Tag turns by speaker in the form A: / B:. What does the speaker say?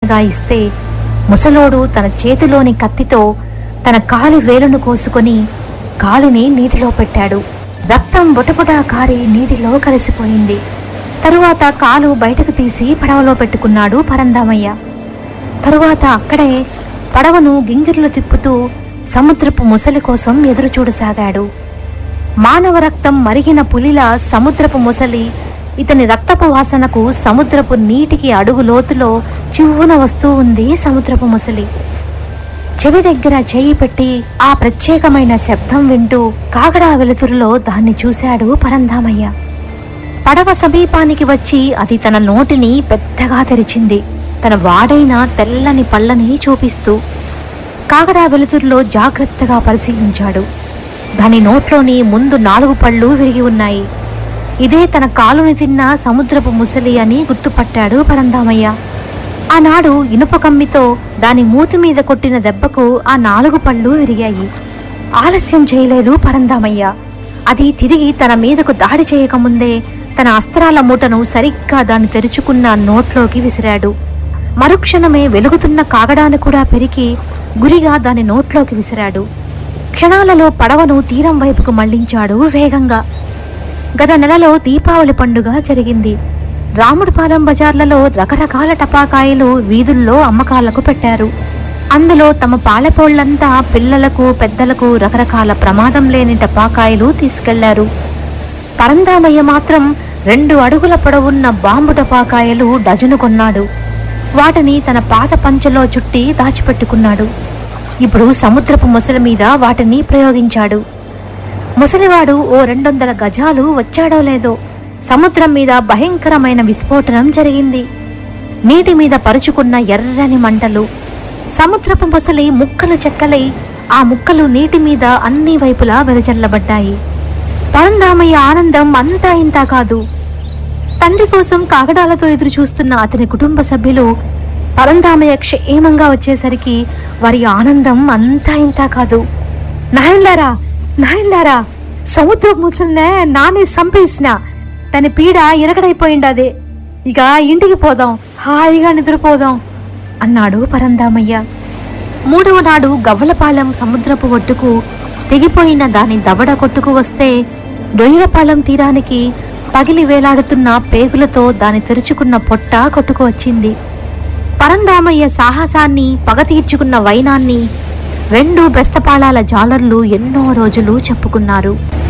A: బహుమానంగా ఇస్తే ముసలోడు తన చేతిలోని కత్తితో తన కాలి వేలును కోసుకొని కాలిని నీటిలో పెట్టాడు రక్తం బుటబుటా కారి నీటిలో కలిసిపోయింది తరువాత కాలు బయటకు తీసి పడవలో పెట్టుకున్నాడు పరందామయ్య తరువాత అక్కడే పడవను గింగిర్లు తిప్పుతూ సముద్రపు ముసలి కోసం ఎదురు చూడసాగాడు మానవ రక్తం మరిగిన పులిలా సముద్రపు ముసలి ఇతని రక్తపు వాసనకు సముద్రపు నీటికి అడుగు లోతులో చివ్వున వస్తూ ఉంది సముద్రపు ముసలి చెవి దగ్గర చేయి పెట్టి ఆ ప్రత్యేకమైన శబ్దం వింటూ కాగడా వెలుతురులో దాన్ని చూశాడు పరంధామయ్య పడవ సమీపానికి వచ్చి అది తన నోటిని పెద్దగా తెరిచింది తన వాడైన తెల్లని పళ్ళని చూపిస్తూ కాగడా వెలుతురులో జాగ్రత్తగా పరిశీలించాడు దాని నోట్లోని ముందు నాలుగు పళ్ళు విరిగి ఉన్నాయి ఇదే తన కాలుని తిన్న సముద్రపు ముసలి అని గుర్తుపట్టాడు పరందామయ్య ఆనాడు ఇనుప కమ్మితో దాని మూతి మీద కొట్టిన దెబ్బకు ఆ నాలుగు పళ్ళు విరిగాయి ఆలస్యం చేయలేదు పరందామయ్య అది తిరిగి తన మీదకు దాడి చేయకముందే తన అస్త్రాల మూటను సరిగ్గా దాన్ని తెరుచుకున్న నోట్లోకి విసిరాడు మరుక్షణమే వెలుగుతున్న కాగడాన్ని కూడా పెరికి గురిగా దాని నోట్లోకి విసిరాడు క్షణాలలో పడవను తీరం వైపుకు మళ్లించాడు వేగంగా గత నెలలో దీపావళి పండుగ జరిగింది రాముడిపాలెం బజార్లలో రకరకాల టపాకాయలు వీధుల్లో అమ్మకాలకు పెట్టారు అందులో తమ పాలెపోళ్లంతా పిల్లలకు పెద్దలకు రకరకాల ప్రమాదం లేని టపాకాయలు తీసుకెళ్లారు పరందామయ్య మాత్రం రెండు అడుగుల పొడవున్న బాంబు టపాకాయలు డజను కొన్నాడు వాటిని తన పాత పంచలో చుట్టి దాచిపెట్టుకున్నాడు ఇప్పుడు సముద్రపు ముసలి మీద వాటిని ప్రయోగించాడు ముసలివాడు ఓ రెండొందల గజాలు వచ్చాడో లేదో సముద్రం మీద భయంకరమైన విస్ఫోటనం జరిగింది నీటి మీద పరుచుకున్న ఎర్రని మంటలు సముద్రపు ముసలి ముక్కలు చెక్కలై ఆ ముక్కలు నీటి మీద అన్ని వైపులా వెదజల్లబడ్డాయి పరందామయ్య ఆనందం అంతా ఇంతా కాదు తండ్రి కోసం కాగడాలతో ఎదురు చూస్తున్న అతని కుటుంబ సభ్యులు పరంధామయ్య క్షేమంగా వచ్చేసరికి వారి ఆనందం అంతా ఇంతా కాదు నాయన్లారా నాయన్లారా సముద్ర ముసలినే నానే సంపేసిన తన పీడ ఇరగడైపోయిండదే ఇక ఇంటికి పోదాం హాయిగా నిద్రపోదాం అన్నాడు పరంధామయ్య మూడవ నాడు గవ్వలపాలెం సముద్రపు ఒడ్డుకు తెగిపోయిన దాని దవడ కొట్టుకు వస్తే రొయ్యలపాలెం తీరానికి పగిలి వేలాడుతున్న పేగులతో దాని తెరుచుకున్న పొట్ట కొట్టుకు వచ్చింది పరందామయ్య సాహసాన్ని పగ తీర్చుకున్న వైనాన్ని రెండు బెస్తపాళాల జాలర్లు ఎన్నో రోజులు చెప్పుకున్నారు